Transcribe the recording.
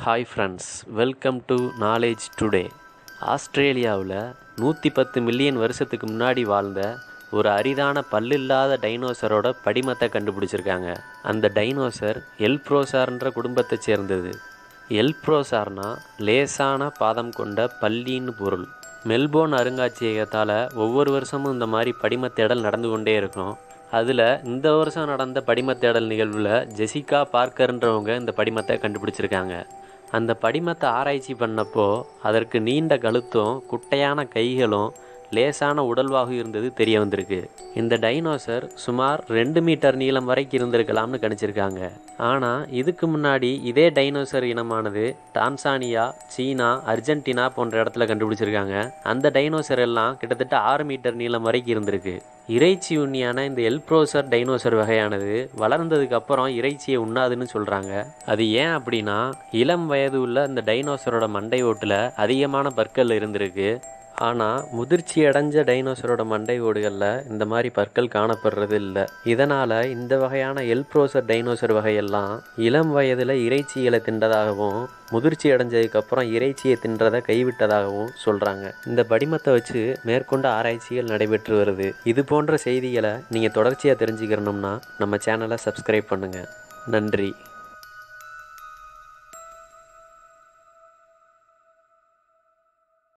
hi friends welcome to knowledge today ஆஸ்திரேலியாவில் நூற்றி பத்து மில்லியன் வருஷத்துக்கு முன்னாடி வாழ்ந்த ஒரு அரிதான பல்லில்லாத டைனோசரோட படிமத்தை கண்டுபிடிச்சிருக்காங்க அந்த டைனோசர் எல்ப்ரோசார்ன்ற குடும்பத்தை சேர்ந்தது எல்ப்ரோசார்னா லேசான பாதம் கொண்ட பல்லின்னு பொருள் மெல்போர்ன் அருங்காட்சியகத்தால் ஒவ்வொரு வருஷமும் இந்த மாதிரி படிமத் தேடல் நடந்து கொண்டே இருக்கும் அதில் இந்த வருஷம் நடந்த படிமத் தேடல் நிகழ்வில் ஜெசிகா பார்க்கர்ன்றவங்க இந்த படிமத்தை கண்டுபிடிச்சிருக்காங்க அந்த படிமத்தை ஆராய்ச்சி பண்ணப்போ அதற்கு நீண்ட கழுத்தும் குட்டையான கைகளும் லேசான உடல்வாகு இருந்தது தெரிய வந்திருக்கு இந்த டைனோசர் சுமார் ரெண்டு மீட்டர் நீளம் வரைக்கும் இருந்திருக்கலாம்னு கணிச்சிருக்காங்க ஆனால் இதுக்கு முன்னாடி இதே டைனோசர் இனமானது டான்சானியா சீனா அர்ஜென்டினா போன்ற இடத்துல கண்டுபிடிச்சிருக்காங்க அந்த டைனோசர் எல்லாம் கிட்டத்தட்ட ஆறு மீட்டர் நீளம் வரைக்கும் இருந்திருக்கு இறைச்சி உண்ணியான இந்த எல்ப்ரோசர் டைனோசர் வகையானது வளர்ந்ததுக்கு அப்புறம் இறைச்சியை உண்ணாதுன்னு சொல்கிறாங்க அது ஏன் அப்படின்னா இளம் வயது உள்ள இந்த டைனோசரோட மண்டை ஓட்டில் அதிகமான பற்கள் இருந்திருக்கு ஆனால் முதிர்ச்சி அடைஞ்ச டைனோசரோட மண்டை ஓடுகளில் இந்த மாதிரி பற்கள் காணப்படுறது இல்லை இதனால் இந்த வகையான எல்ப்ரோசர் டைனோசர் வகையெல்லாம் இளம் வயதில் இறைச்சிகளை தின்றதாகவும் முதிர்ச்சி அடைஞ்சதுக்கப்புறம் இறைச்சியை தின்றதை கைவிட்டதாகவும் சொல்கிறாங்க இந்த படிமத்தை வச்சு மேற்கொண்ட ஆராய்ச்சிகள் நடைபெற்று வருது இது போன்ற செய்திகளை நீங்கள் தொடர்ச்சியாக தெரிஞ்சுக்கிறணும்னா நம்ம சேனலை சப்ஸ்கிரைப் பண்ணுங்கள் நன்றி